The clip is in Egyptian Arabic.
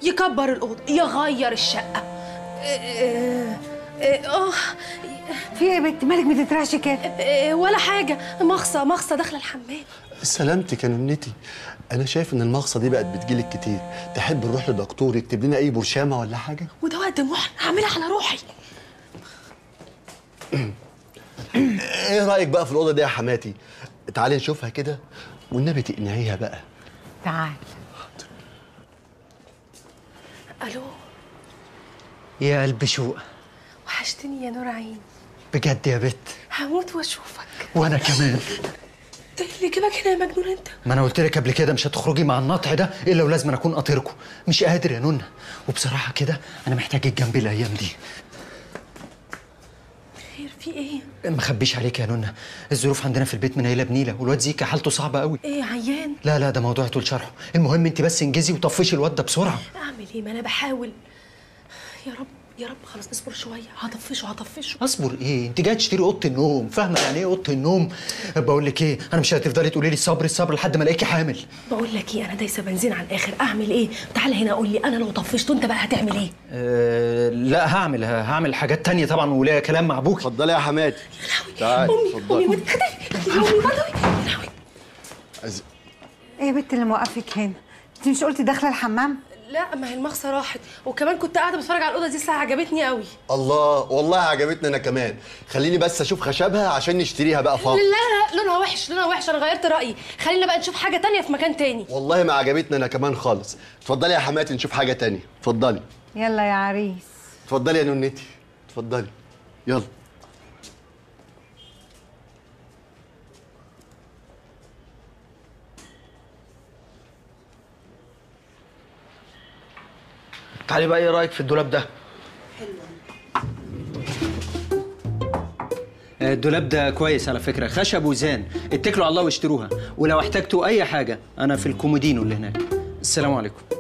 يكبر الاوضه يغير الشقه اه اه آه، في ايه يا بنت مالك بتترعشي كده آه، ولا حاجه مغصه مغصه داخله الحمام سلامتك يا ننتي انا شايف ان المغصه دي بقت بتجيلك كتير تحب نروح لدكتور يكتب لنا اي برشامه ولا حاجه وده وقت محن هعملها على روحي ايه رايك بقى في الاوضه دي يا حماتي تعالي نشوفها كده والنبي تقنعيها بقى تعال الو يا قلب شوق وحشتني يا نور عين بجد يا بت هموت واشوفك وانا كمان ده اللي جابك هنا يا مجنون انت ما انا قلت لك قبل كده مش هتخرجي مع النطع ده الا ولازم أنا اكون قاطركم مش قادر يا نونا وبصراحه كده انا محتاجك جنبي الايام دي خير في ايه ما اخبيش عليك يا نونا الظروف عندنا في البيت منيله بنيله والواد زيكا حالته صعبه قوي ايه عيان لا لا ده موضوع طول شرحه المهم انت بس انجزي وطفشي الواد ده بسرعه اعمل ايه ما انا بحاول يا رب يا رب خلاص اصبر شويه هطفشه هطفشه اصبر ايه انت جايه تشتري اوضه النوم فاهمه يعني ايه اوضه النوم بقول لك ايه انا مش هتفضلي تقولي لي الصبر الصبر لحد ما الاقيكي حامل بقول لك ايه انا دايسه بنزين على الاخر اعمل ايه تعال هنا قول لي انا لو طفشته انت بقى هتعمل ايه أه لا هعمل هعمل حاجات تانية طبعا وليا كلام مع ابوك اتفضلي يا حماتي تعالي امي امي اتفضلي ودي امي بدوي يا لهوي. أز- ايه يا بنت اللي موقفك هنا انت مش قلتي داخله الحمام لا ما هي المغصه راحت وكمان كنت قاعده بتفرج على الاوضه دي الساعه عجبتني قوي الله والله عجبتني انا كمان خليني بس اشوف خشبها عشان نشتريها بقى لا فاضي لا لا لونها وحش لونها وحش انا غيرت رايي خلينا بقى نشوف حاجه تانية في مكان تاني والله ما عجبتني انا كمان خالص اتفضلي يا حماتي نشوف حاجه تانية اتفضلي يلا يا عريس اتفضلي يا نونتي اتفضلي يلا تعالي بقى ايه رايك في الدولاب ده الدولاب ده كويس على فكره خشب وزان اتكلوا على الله واشتروها ولو احتجتوا اي حاجه انا في الكومودينو اللي هناك السلام عليكم